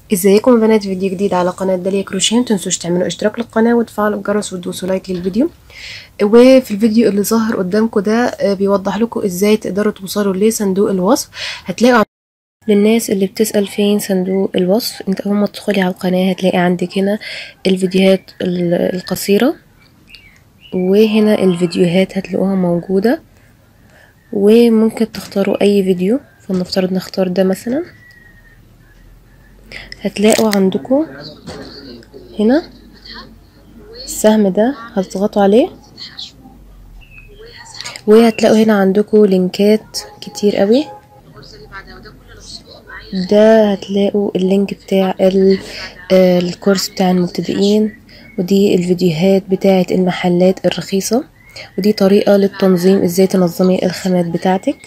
ازيكم يا بنات فيديو جديد على قناة داليا كروشيه متنسوش تعملوا اشتراك للقناة وتفعلوا الجرس وتدوسوا لايك للفيديو وفي الفيديو اللي ظاهر قدامكم ده آه، بيوضح لكم ازاي تقدروا توصلوا لصندوق الوصف هتلاقوا للناس اللي بتسأل فين صندوق الوصف انت اول ما تدخلي على القناة هتلاقي عندك هنا الفيديوهات ال- القصيرة وهنا الفيديوهات هتلاقوها موجودة وممكن تختاروا اي فيديو فلنفترض نختار ده مثلا هتلاقوا عندكم هنا السهم ده هتضغطوا عليه وهتلاقوا هنا عندكم لينكات كتير قوي ده هتلاقوا اللينك بتاع ال- آه، الكورس بتاع المبتدئين ودي الفيديوهات بتاعة المحلات الرخيصة ودي طريقة للتنظيم ازاي تنظمي الخامات بتاعتك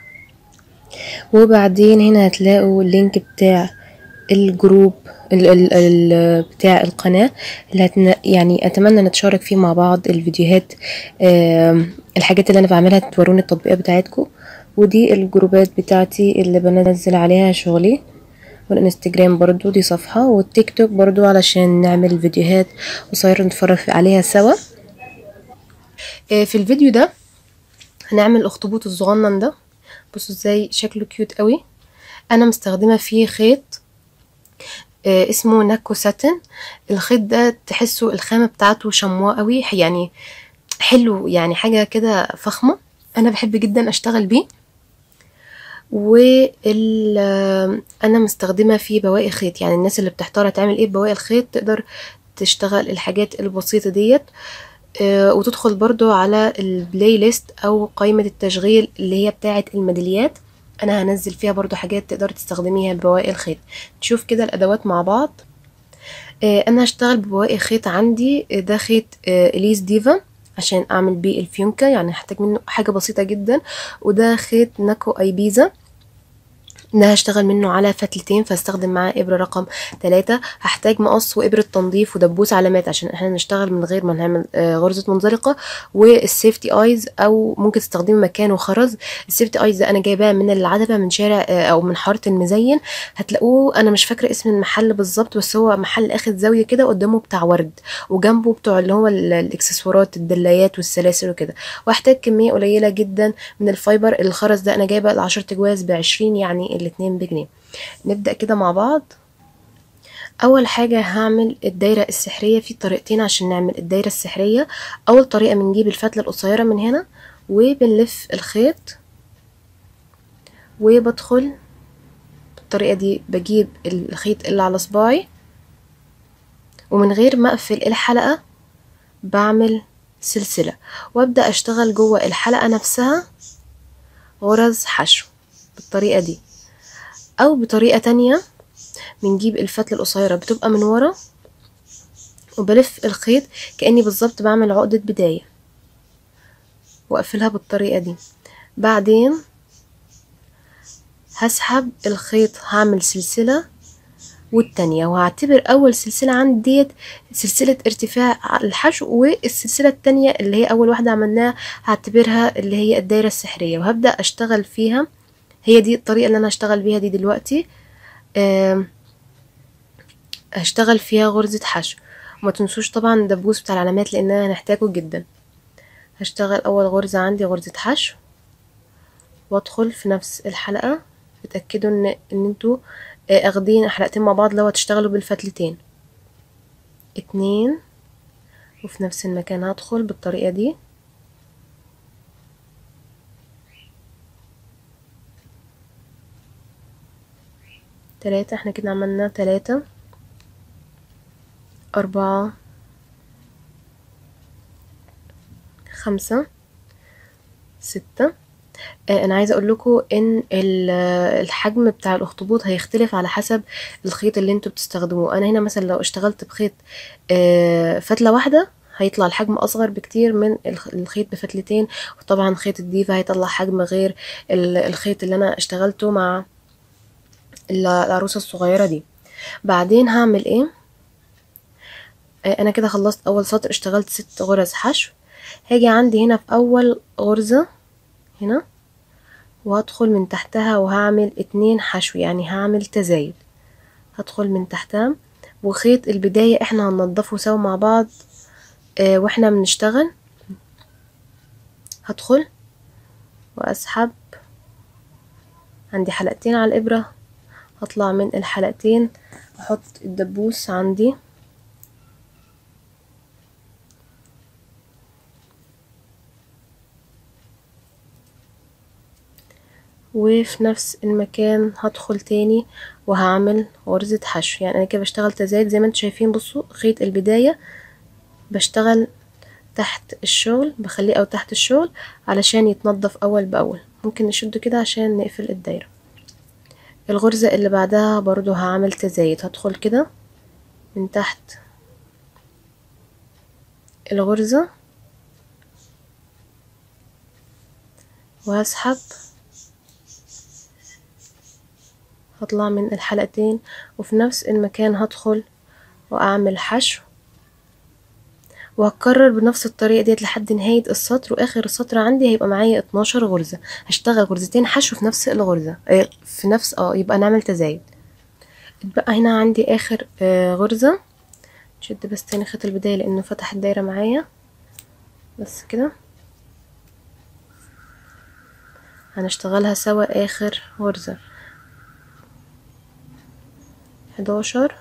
وبعدين هنا هتلاقوا اللينك بتاع الجروب ال ال ال بتاع القناة اللي هتن يعني أتمنى نتشارك فيه مع بعض الفيديوهات آم، الحاجات اللي أنا بعملها توروني التطبيقات بتاعتكم ودي الجروبات بتاعتي اللي بنزل عليها شغلي والانستجرام برضو دي صفحة والتيك توك برضو علشان نعمل فيديوهات قصيرة نتفرج عليها سوا آه، في الفيديو ده هنعمل الاخطبوط الصغنن ده بصوا ازاي شكله كيوت قوي انا مستخدمه فيه خيط آه، اسمه ناكو ساتن الخيط ده تحسوا الخامه بتاعته شمواه قوي يعني حلو يعني حاجه كده فخمه انا بحب جدا اشتغل بيه وال آه، انا مستخدمه فيه بواقي خيط يعني الناس اللي بتحتار تعمل ايه بواقي الخيط تقدر تشتغل الحاجات البسيطه ديت آه، وتدخل برضو على البلاي ليست او قائمة التشغيل اللي هي بتاعة الميداليات انا هنزل فيها برضو حاجات تقدر تستخدميها ببواقي الخيط نشوف كده الادوات مع بعض آه، انا هشتغل ببواقي خيط عندي آه، ده خيط آه، اليس ديفا عشان اعمل بيه الفيونكة يعني هحتاج منه حاجة بسيطة جدا وده خيط ناكو ايبيزا ده هشتغل منه على فتلتين فاستخدم معاه ابرة رقم ثلاثة هحتاج مقص وابرة تنظيف ودبوس علامات عشان احنا نشتغل من غير ما نعمل آه، غرزة منزلقة والسيفتي ايز او ممكن تستخدمي مكانه خرز السيفتي ايز ده انا جايباه من العتبة من شارع آه، او من حارة المزين هتلاقوه انا مش فاكرة اسم المحل بالظبط بس هو محل اخد زاوية كده قدامه بتاع ورد وجنبه بتوع اللي هو ال- الاكسسوارات الدلايات والسلاسل وكده واحتاج كمية قليلة جدا من الفايبر الخرز ده انا جايبه العشر تجواز بعشرين يعني الاتنين بجنيه نبدأ كده مع بعض اول حاجة هعمل الدايرة السحرية في طريقتين عشان نعمل الدايرة السحرية اول طريقة بنجيب الفتلة القصيرة من هنا وبنلف الخيط وبدخل بالطريقة دي بجيب الخيط اللي على صباعي ومن غير ما اقفل الحلقة بعمل سلسلة وابدأ اشتغل جوه الحلقة نفسها غرز حشو بالطريقة دي او بطريقة تانية بنجيب الفتلة القصيرة بتبقى من ورا وبلف الخيط كأني بالظبط بعمل عقدة بداية واقفلها بالطريقة دي بعدين هسحب الخيط هعمل سلسلة والتانية وهعتبر أول سلسلة عندي ديت سلسلة ارتفاع الحشو والسلسلة التانية اللي هي أول واحدة عملناها هعتبرها اللي هي الدايرة السحرية وهبدأ أشتغل فيها هي دي الطريقة اللي أنا هشتغل بيها دي دلوقتي آم، هشتغل فيها غرزة حشو وما تنسوش طبعا الدبوس بتاع العلامات لأننا هنحتاجه جدا هشتغل أول غرزة عندي غرزة حشو وادخل في نفس الحلقة اتأكدوا ان ان انتوا آه، اخدين حلقتين مع بعض لو هتشتغلوا بالفتلتين اتنين وفي نفس المكان هدخل بالطريقة دي تلاتة احنا كده عملنا تلاتة أربعة خمسة ستة آه، انا عايزه اقول لكم ان ال- الحجم بتاع الاخطبوط هيختلف على حسب الخيط اللي انتوا بتستخدموه انا هنا مثلا لو اشتغلت بخيط آه، فتله واحده هيطلع الحجم اصغر بكتير من الخ- الخيط بفتلتين وطبعا خيط الديفا هيطلع حجم غير ال- الخيط اللي انا اشتغلته مع ال- العروسه الصغيره دي بعدين هعمل ايه آه، انا كده خلصت اول سطر اشتغلت ست غرز حشو هاجي عندي هنا في اول غرزه هنا وهدخل من تحتها وهعمل اتنين حشو يعني هعمل تزايد هدخل من تحتها وخيط البداية احنا هننضفه سوا مع بعض اه واحنا بنشتغل هدخل واسحب عندي حلقتين على الابرة هطلع من الحلقتين احط الدبوس عندي وفي نفس المكان هدخل تاني وهعمل غرزة حشو يعني انا كده بشتغل تزايد زي ما انتم شايفين بصوا خيط البداية بشتغل تحت الشغل بخليه او تحت الشغل علشان يتنضف اول باول ممكن نشده كده عشان نقفل الدايرة الغرزة اللي بعدها برضو هعمل تزايد هدخل كده من تحت الغرزة وهسحب هطلع من الحلقتين وفي نفس المكان هدخل واعمل حشو وهكرر بنفس الطريقة ديت لحد نهاية السطر واخر السطر عندي هيبقى معايا 12 غرزة هشتغل غرزتين حشو في نفس الغرزة اه في نفس اه يبقى نعمل تزايد اتبقى هنا عندي اخر آه غرزة شد بس تاني خيط البداية لانه فتح الدايرة معايا بس كده هنشتغلها سوا اخر غرزة حداشر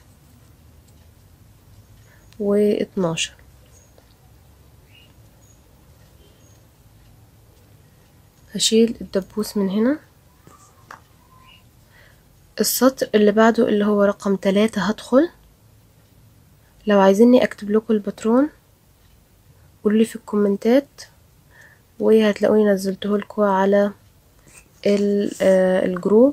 واتناشر هشيل الدبوس من هنا السطر اللي بعده اللي هو رقم تلاتة هدخل لو عايزيني اكتب لكم الباترون قولوا لي في الكومنتات وهتلاقوني نزلته لكم على الجروب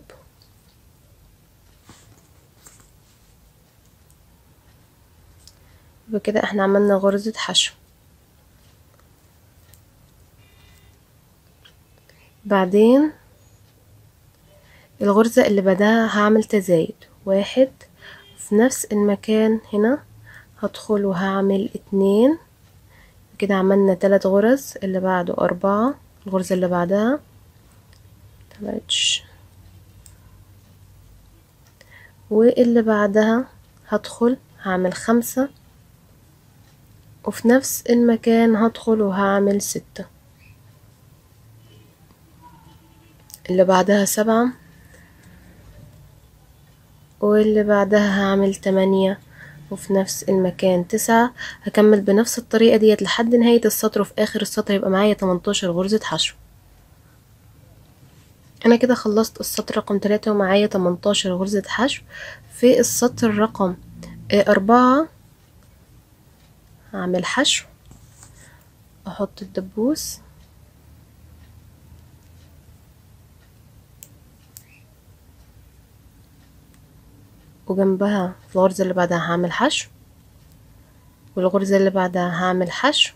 بكده احنا عملنا غرزة حشو بعدين الغرزة اللي بعدها هعمل تزايد واحد في نفس المكان هنا هدخل وهعمل اتنين كده عملنا تلات غرز اللي بعده أربعة الغرزة اللي بعدها مطلعتش واللي بعدها هدخل هعمل خمسة وفي نفس المكان هدخل وهعمل ستة اللي بعدها سبعة واللي بعدها هعمل تمانية وفي نفس المكان تسعة هكمل بنفس الطريقة ديت لحد نهاية السطر وفي آخر السطر يبقى معايا تمنتاشر غرزة حشو أنا كده خلصت السطر رقم تلاتة ومعايا تمنتاشر غرزة حشو في السطر رقم أربعة هعمل حشو احط الدبوس وجنبها في الغرزة اللي بعدها هعمل حشو والغرزة اللي بعدها هعمل حشو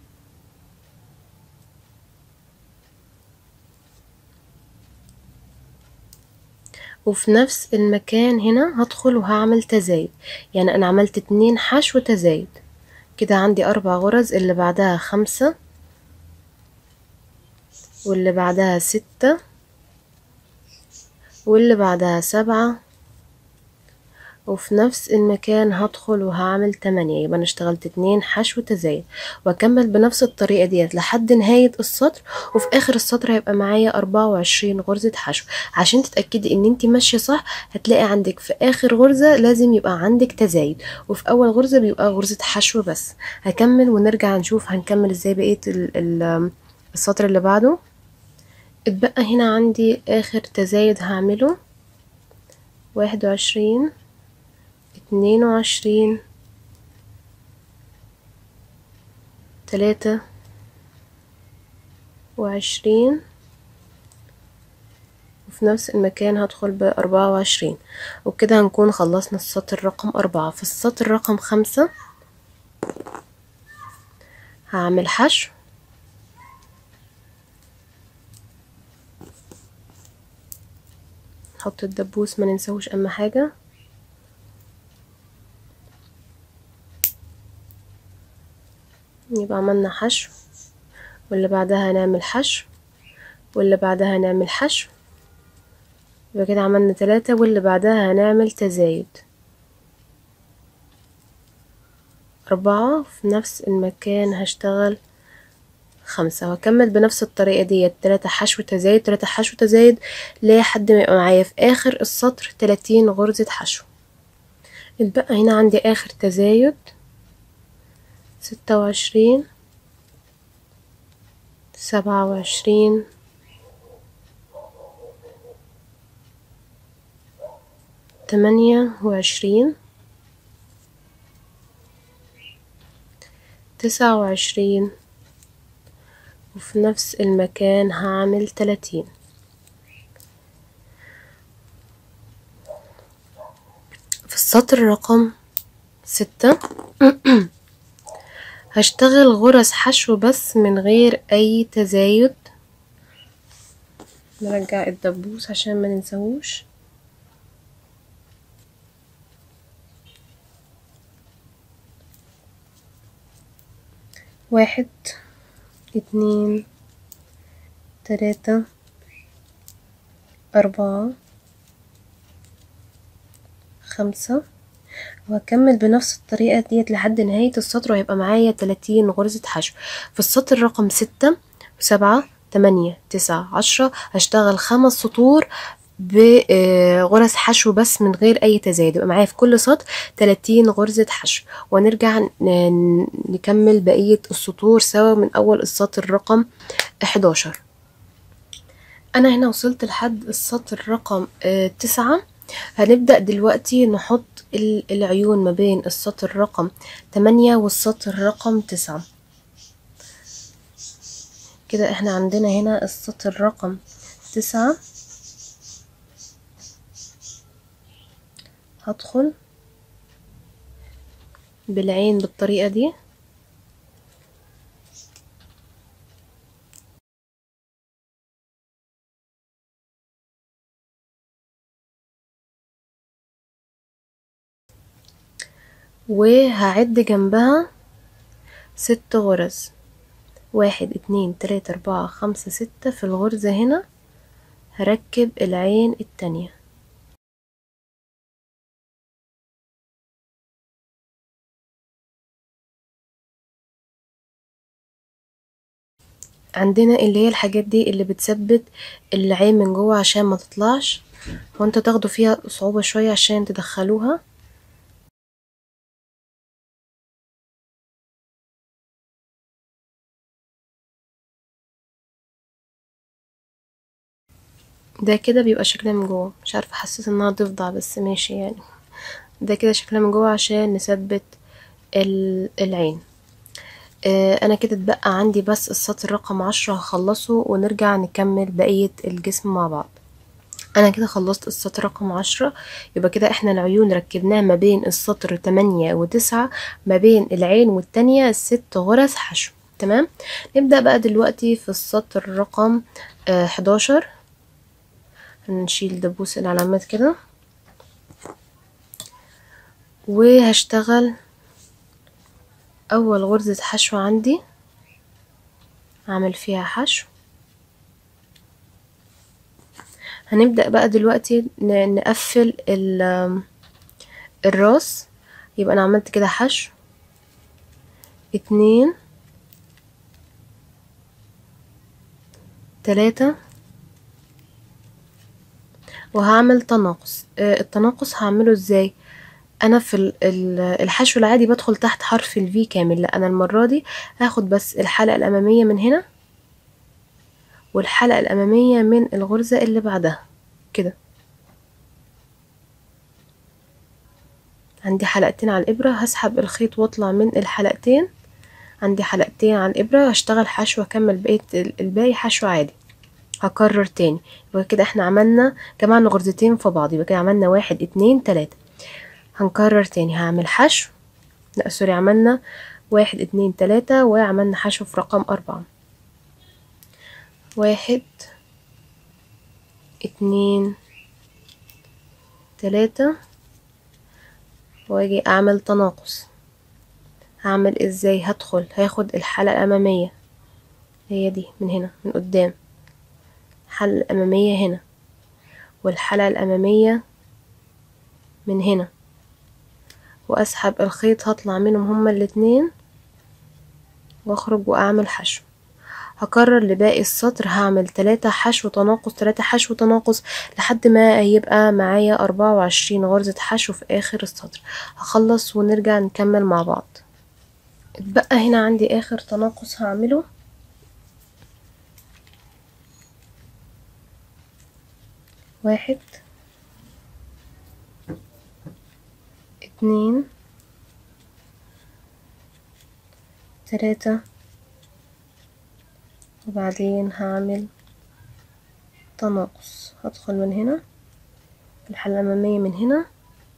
وفي نفس المكان هنا هدخل وهعمل تزايد يعني انا عملت اتنين حشو تزايد كده عندي اربع غرز اللي بعدها خمسة واللي بعدها ستة واللي بعدها سبعة وفي نفس المكان هدخل وهعمل تمانية يبقى انا اشتغلت اتنين حشو تزايد واكمل بنفس الطريقة ديت لحد نهاية السطر وفي اخر السطر هيبقى معايا اربعة وعشرين غرزة حشو عشان تتأكدي ان انت ماشية صح هتلاقي عندك في اخر غرزة لازم يبقى عندك تزايد وفي اول غرزة بيبقى غرزة حشو بس هكمل ونرجع نشوف هنكمل ازاي بقية السطر اللي بعده اتبقى هنا عندي اخر تزايد هعمله واحد وعشرين اتنين وعشرين تلاتة وعشرين وفي نفس المكان هدخل بأربعة وعشرين وبكده هنكون خلصنا السطر رقم أربعة في السطر رقم خمسة هعمل حشو نحط الدبوس ما ننساهوش اهم حاجه يبقى عملنا حشو واللي بعدها هنعمل حشو واللي بعدها هنعمل حشو يبقى كده عملنا تلاتة واللي بعدها هنعمل تزايد أربعة في نفس المكان هشتغل خمسة وهكمل بنفس الطريقة ديت تلاتة حشو تزايد تلاتة حشو تزايد لحد ما يبقى معايا في آخر السطر تلاتين غرزة حشو اتبقى هنا عندي آخر تزايد ستة وعشرين سبعة وعشرين تمانية وعشرين تسعة وعشرين وفي نفس المكان هعمل تلاتين في السطر رقم ستة هشتغل غرز حشو بس من غير أي تزايد نرجع الدبوس عشان ما ننساهوش واحد اتنين تلاتة أربعة خمسة وهكمل بنفس الطريقة ديت لحد نهاية السطر وهيبقى معايا تلاتين غرزة حشو في السطر رقم ستة وسبعة تمانية تسعة عشرة هشتغل خمس سطور بغرز حشو بس من غير اي تزايد يبقى معايا في كل سطر 30 غرزة حشو ونرجع نكمل بقية السطور سوا من اول السطر رقم 11 انا هنا وصلت لحد السطر رقم تسعة هنبدأ دلوقتي نحط العيون ما بين السطر رقم 8 والسطر رقم 9 كده احنا عندنا هنا السطر رقم تسعة هدخل بالعين بالطريقة دي وهعد جنبها ست غرز واحد اتنين تلاتة اربعة خمسة ستة في الغرزة هنا هركب العين التانية عندنا اللي هي الحاجات دي اللي بتثبت العين من جوه عشان ما تطلعش وانتوا تاخدوا فيها صعوبة شوية عشان تدخلوها ده كده بيبقى شكلها من جوه مش عارفه حسيت انها ضفدع بس ماشي يعني ده كده شكلها من جوه عشان نثبت العين آه انا كده اتبقى عندي بس السطر رقم عشرة هخلصه ونرجع نكمل بقية الجسم مع بعض انا كده خلصت السطر رقم عشرة يبقى كده احنا العيون ركبناها ما بين السطر تمانية وتسعة ما بين العين والتانية ست غرز حشو تمام نبدأ بقى دلوقتي في السطر رقم آه حداشر هنشيل دبوس العلامات كده وهشتغل اول غرزة حشو عندي اعمل فيها حشو هنبدأ بقى دلوقتي نقفل الراس يبقى انا عملت كده حشو اتنين تلاتة وهعمل تناقص التناقص هعمله ازاي انا في الحشو العادي بدخل تحت حرف الفي كامل لا انا المرة دي هاخد بس الحلقة الامامية من هنا والحلقة الامامية من الغرزة اللي بعدها كده عندي حلقتين على الابرة هسحب الخيط واطلع من الحلقتين عندي حلقتين على الابرة هشتغل حشو اكمل بقية الباقي حشو عادي هكرر تاني يبقى كده احنا عملنا جمعنا غرزتين في بعض يبقى كده عملنا واحد اتنين تلاتة هنكرر تاني هعمل حشو لا سوري عملنا واحد اتنين تلاتة وعملنا حشو في رقم أربعة واحد اتنين تلاتة واجي اعمل تناقص هعمل ازاي هدخل هاخد الحلقة الأمامية هي دي من هنا من قدام الحلقة الأمامية هنا والحلقة الأمامية من هنا وأسحب الخيط هطلع منهم هما الاتنين واخرج واعمل حشو هكرر لباقي السطر هعمل تلاتة حشو تناقص تلاتة حشو تناقص لحد ما يبقى معايا أربعة وعشرين غرزة حشو في آخر السطر هخلص ونرجع نكمل مع بعض اتبقى هنا عندي آخر تناقص هعمله واحد اتنين تلاتة وبعدين هعمل تناقص هدخل من هنا الحلقة الأمامية من هنا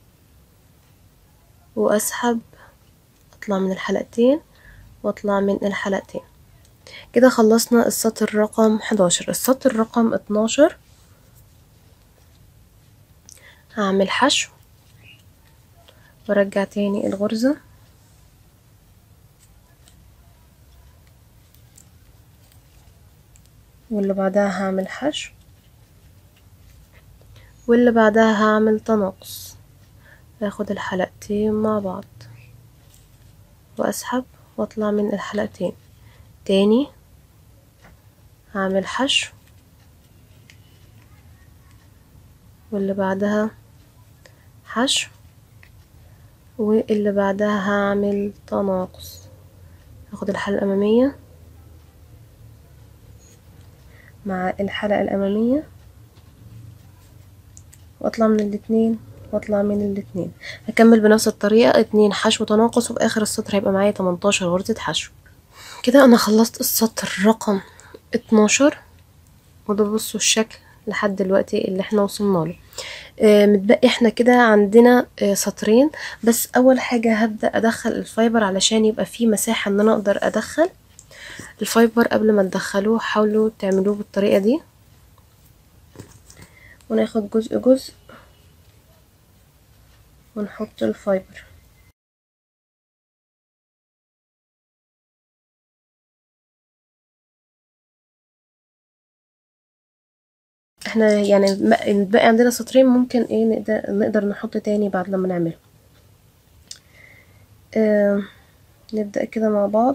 وأسحب أطلع من الحلقتين وأطلع من الحلقتين كده خلصنا السطر رقم حداشر السطر رقم اتناشر هعمل حشو وارجع تاني الغرزة واللي بعدها هعمل حشو واللي بعدها هعمل تناقص هاخد الحلقتين مع بعض واسحب واطلع من الحلقتين تاني هعمل حشو واللي بعدها حشو واللي بعدها هعمل تناقص هاخد الحلقة الأمامية مع الحلقة الأمامية واطلع من الاتنين واطلع من الاتنين هكمل بنفس الطريقة اتنين حشو تناقص وفي آخر السطر هيبقى معايا تمنتاشر غرزة حشو كده أنا خلصت السطر رقم اتناشر وده بصوا الشكل لحد دلوقتي اللي احنا وصلنا له آه متبقي احنا كده عندنا آه سطرين بس اول حاجة هبدأ ادخل الفايبر علشان يبقى فيه مساحة ان انا اقدر ادخل الفايبر قبل ما تدخلوه حاولوا تعملوه بالطريقة دي وناخد جزء جزء ونحط الفايبر احنا يعني الباقي عندنا سطرين ممكن ايه نقدر نقدر نحط تاني بعد لما نعمله اه نبدأ كده مع بعض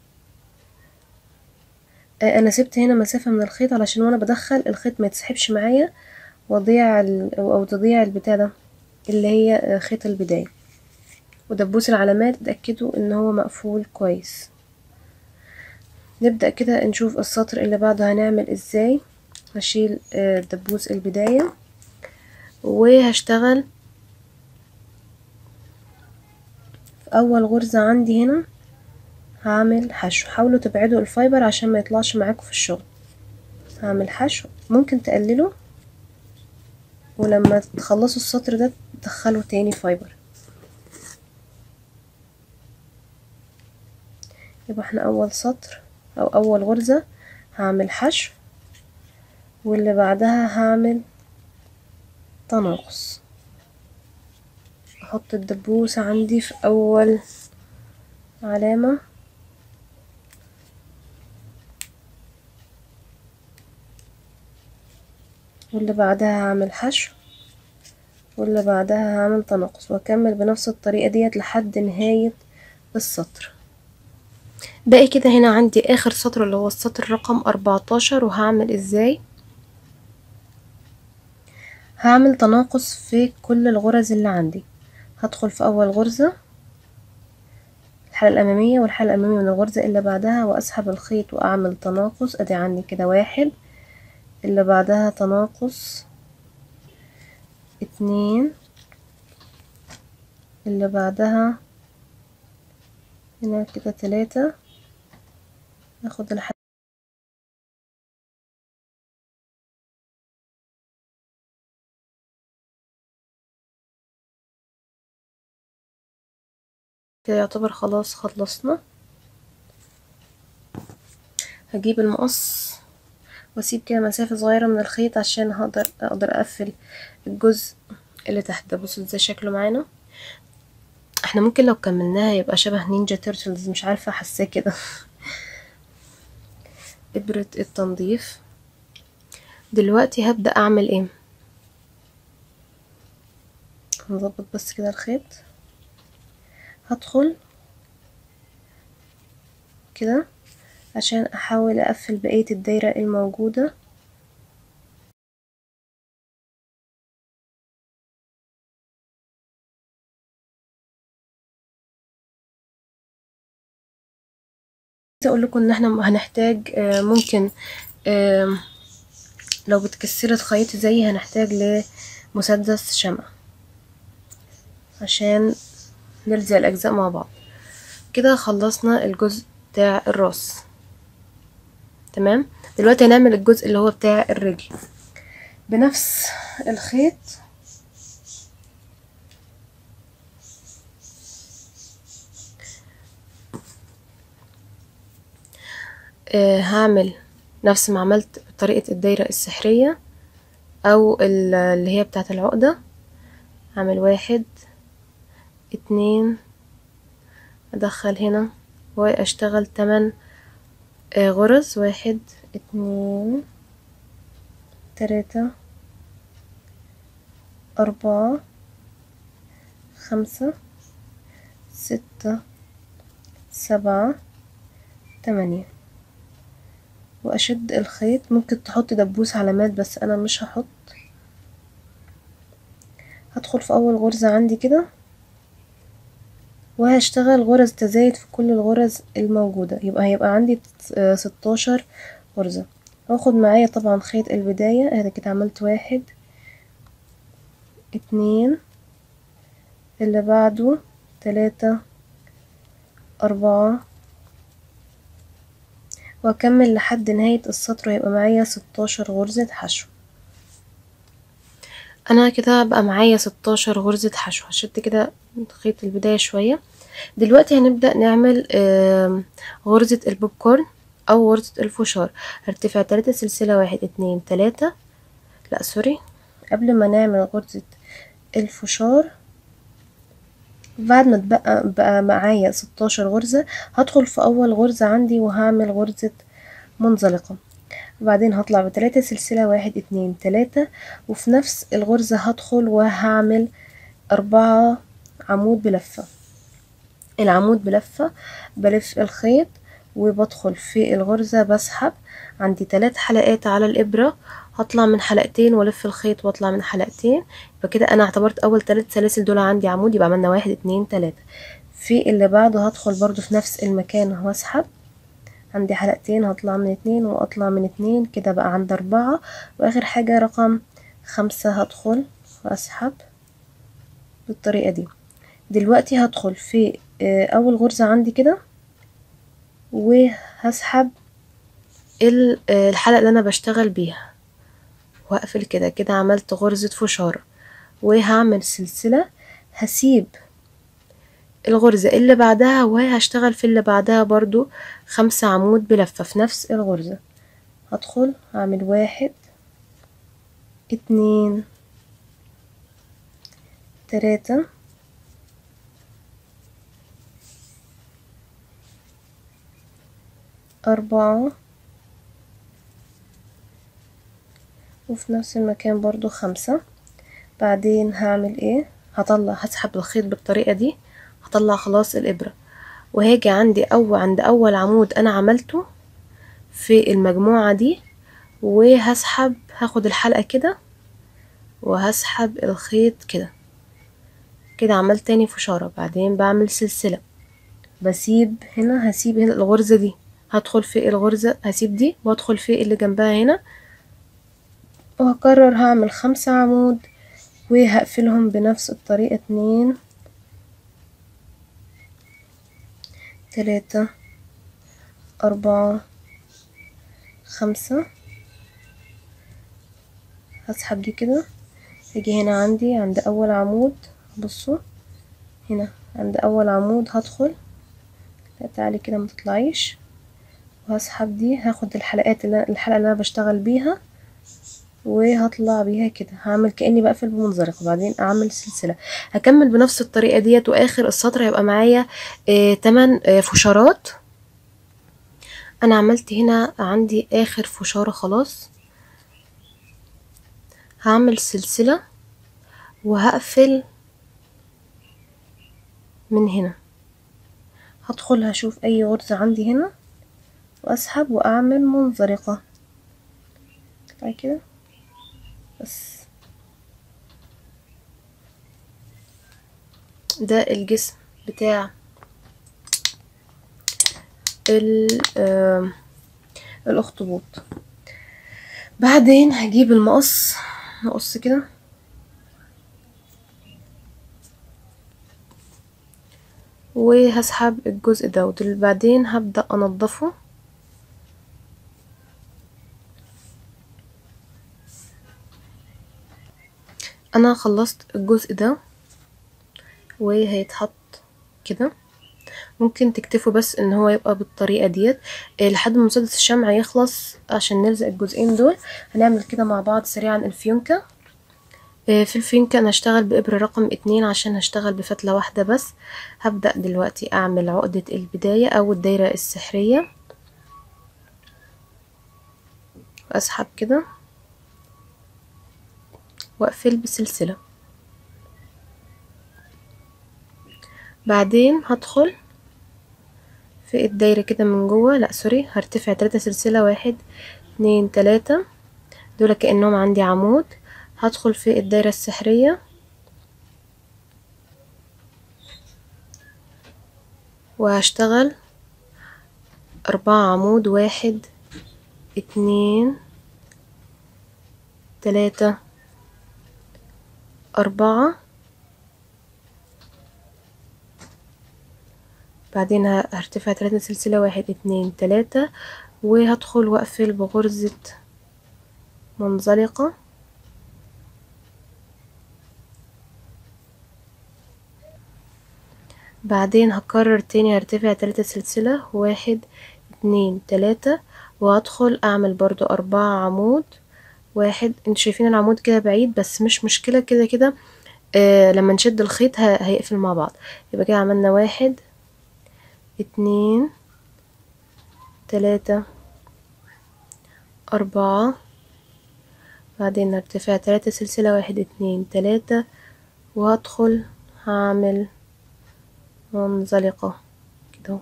اه انا سبت هنا مسافة من الخيط علشان وانا بدخل الخيط ما يتسحبش معايا واضيع او تضيع البتاع ده اللي هي خيط البداية ودبوس العلامات اتأكدوا ان هو مقفول كويس نبدأ كده نشوف السطر اللي بعده هنعمل ازاي هشيل دبوس البداية وهشتغل في اول غرزة عندي هنا هعمل حشو حاولوا تبعدوا الفايبر عشان ما يطلعش معاكم في الشغل هعمل حشو ممكن تقللوا ولما تخلصوا السطر ده تدخلوا تاني فايبر يبقى احنا اول سطر او اول غرزة هعمل حشو واللي بعدها هعمل تناقص احط الدبوس عندي في اول علامة واللي بعدها هعمل حشو واللي بعدها هعمل تناقص واكمل بنفس الطريقة ديت لحد نهاية السطر باقي كده هنا عندي اخر سطر اللي هو السطر رقم اربعتاشر وهعمل ازاي هعمل تناقص في كل الغرز اللي عندي هدخل في اول غرزة الحلقة الامامية والحلقة الامامية من الغرزة اللي بعدها واسحب الخيط واعمل تناقص ادي عندي كده واحد اللي بعدها تناقص اتنين اللي بعدها هنا كده تلاتة ناخد الحلقة كده يعتبر خلاص خلصنا هجيب المقص واسيب كده مسافة صغيرة من الخيط عشان هقدر اقدر اقفل الجزء اللي تحت ده بصوا ازاي شكله معانا احنا ممكن لو كملناها يبقى شبه نينجا تيرتلز مش عارفة حاساه كده ابرة التنظيف دلوقتي هبدأ اعمل ايه هنظبط بس كده الخيط هدخل كده عشان احاول اقفل بقية الدايرة الموجودة اقول لكم ان احنا هنحتاج ممكن لو بتكسري الخيط زي هنحتاج لمسدس شمع عشان نلزق الاجزاء مع بعض كده خلصنا الجزء بتاع الراس تمام دلوقتي هنعمل الجزء اللي هو بتاع الرجل بنفس الخيط آه هعمل نفس ما عملت بطريقة الدايرة السحرية او اللي هي بتاعة العقدة هعمل واحد اتنين ادخل هنا واشتغل تمن آه غرز واحد اتنين تلاتة أربعة خمسة ستة سبعة تمانية واشد الخيط ممكن تحط دبوس علامات بس انا مش هحط هدخل في اول غرزة عندي كده وهشتغل غرز تزايد في كل الغرز الموجودة يبقى هيبقى عندي ستاشر غرزة هاخد معايا طبعا خيط البداية ادي كده عملت واحد اتنين اللي بعده تلاتة أربعة واكمل لحد نهاية السطر ويبقى معايا ستاشر غرزة حشو انا كده بقى معايا ستاشر غرزة حشو هشد كده خيط البداية شوية دلوقتي هنبدأ نعمل غرزة البوب كورن او غرزة الفشار هرتفع تلاتة سلسلة واحد اتنين تلاتة لا سوري قبل ما نعمل غرزة الفشار بعد ما تبقى بقى معايا ستاشر غرزة هدخل في اول غرزة عندي وهعمل غرزة منزلقة وبعدين هطلع بتلاتة سلسلة واحد اتنين تلاتة وفي نفس الغرزة هدخل وهعمل أربعة عمود بلفة العمود بلفة بلف الخيط وبدخل في الغرزة بسحب عندي تلات حلقات على الإبرة هطلع من حلقتين والف الخيط واطلع من حلقتين يبقى كده انا اعتبرت اول تلات سلاسل دول عندي عمود يبقى عملنا واحد اتنين تلاتة في اللي بعده هدخل برضو في نفس المكان واسحب عندي حلقتين هطلع من اتنين واطلع من اتنين كده بقى عندي اربعة واخر حاجة رقم خمسة هدخل واسحب بالطريقة دي دلوقتي هدخل في اول غرزة عندي كده وهسحب الحلقة اللي انا بشتغل بيها واقفل كده كده عملت غرزة فشار وهعمل سلسلة هسيب الغرزة اللي بعدها وهشتغل في اللي بعدها برضو خمسة عمود بلفة في نفس الغرزة هدخل هعمل واحد اتنين تلاتة أربعة وفي نفس المكان برضو خمسة بعدين هعمل ايه هطلع هسحب الخيط بالطريقة دي هطلع خلاص الإبرة وهاجي عندي أو عند أول عمود أنا عملته في المجموعة دي وهسحب هاخد الحلقة كده وهسحب الخيط كده كده عملت تاني فشارة بعدين بعمل سلسلة بسيب هنا هسيب هنا الغرزة دي هدخل في الغرزة هسيب دي وادخل في اللي جنبها هنا وهكرر هعمل خمسة عمود وهقفلهم بنفس الطريقة اتنين تلاتة أربعة خمسة هسحب دي كده اجي هنا عندي عند أول عمود بصوا هنا عند أول عمود هدخل لا تعالي كده متطلعيش وهسحب دي هاخد الحلقات اللي الحلقة اللي أنا بشتغل بيها وهطلع بيها كده هعمل كأني بقفل بمنزلق وبعدين اعمل سلسلة هكمل بنفس الطريقة ديت واخر السطر هيبقى معايا آه تمن آه فشارات انا عملت هنا عندي اخر فشارة خلاص هعمل سلسلة وهقفل من هنا هدخل هشوف اي غرزة عندي هنا واسحب واعمل منزلقة طيب كده بس ده الجسم بتاع الاخطبوط بعدين هجيب المقص نقص كده وهسحب الجزء ده بعدين هبدأ انضفه انا خلصت الجزء ده وهيتحط كده ممكن تكتفوا بس ان هو يبقى بالطريقه ديت لحد ما مسدس الشمع يخلص عشان نلزق الجزئين دول هنعمل كده مع بعض سريعا الفيونكه في الفيونكه انا هشتغل بابره رقم اتنين عشان هشتغل بفتله واحده بس هبدا دلوقتي اعمل عقده البدايه او الدايره السحريه واسحب كده واقفل بسلسله بعدين هدخل في الدايرة كده من جوه لا سوري هرتفع تلاتة سلسلة واحد اتنين تلاتة دول كأنهم عندي عمود هدخل في الدايرة السحرية وهشتغل أربعة عمود واحد اتنين تلاتة أربعة بعدين هرتفع تلاتة سلسلة واحد اتنين تلاتة وهدخل واقفل بغرزة منزلقة بعدين هكرر تاني هرتفع تلاتة سلسلة واحد اتنين تلاتة وهدخل اعمل برضو اربعة عمود واحد انتوا شايفين العمود كده بعيد بس مش مشكلة كده كده آه لما نشد الخيط هيقفل مع بعض يبقى كده عملنا واحد اتنين تلاتة أربعة بعدين نرتفع تلاتة سلسلة واحد اتنين تلاتة وهدخل هعمل منزلقة كده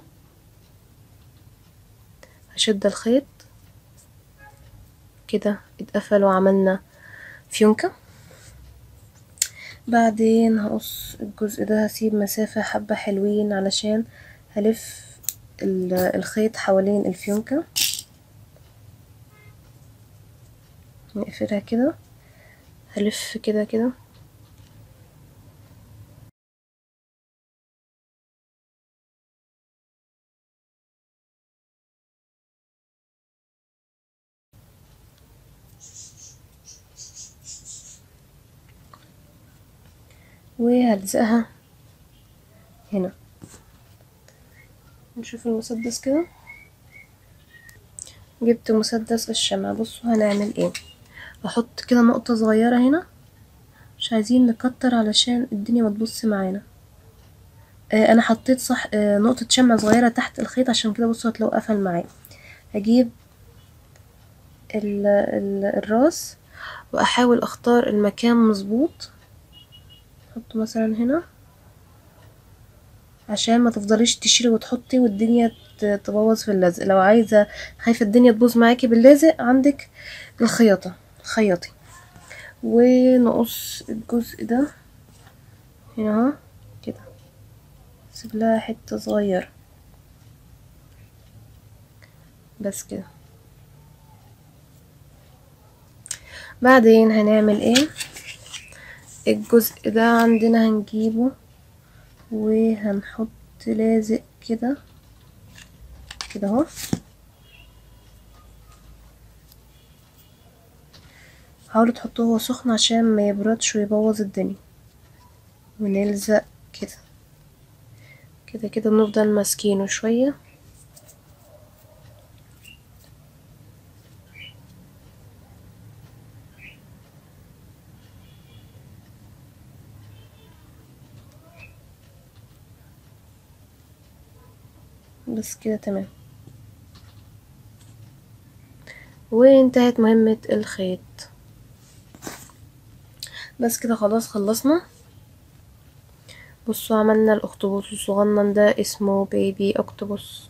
هشد الخيط كده اتقفل وعملنا فيونكة بعدين هقص الجزء ده هسيب مسافة حبة حلوين علشان هلف الخيط حوالين الفيونكة نقفلها كده هلف كده كده وهلزقها هنا نشوف المسدس كده جبت مسدس الشمع بصوا هنعمل ايه احط كده نقطة صغيرة هنا مش عايزين نكتر علشان الدنيا ما تبص معانا آه انا حطيت صح آه نقطة شمع صغيرة تحت الخيط عشان كده بصوا هتلاقوا قفل معايا هجيب ال ال الراس واحاول اختار المكان مظبوط احطه مثلا هنا عشان ما تفضليش تشيلي وتحطي والدنيا تبوظ في اللزق لو عايزه خايفه الدنيا تبوظ معاكي باللازق عندك الخياطه خيطي ونقص الجزء ده هنا اهو كده سيب لها حته صغيره بس كده بعدين هنعمل ايه الجزء ده عندنا هنجيبه وهنحط لازق كده كده اهو حاولوا تحطوه هو سخن عشان ما يبردش ويبوظ الدنيا ونلزق كده كده كده بنفضل ماسكينه شويه بس كده تمام وانتهت مهمة الخيط بس كده خلاص خلصنا بصوا عملنا الاخطبوط الصغنن ده اسمه بيبي اكتوبوس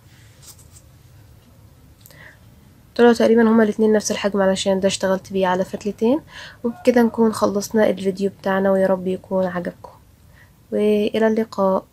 طلعوا تقريبا هما الاتنين نفس الحجم علشان ده اشتغلت بيه على فتلتين وبكده نكون خلصنا الفيديو بتاعنا ويا رب يكون عجبكم والى اللقاء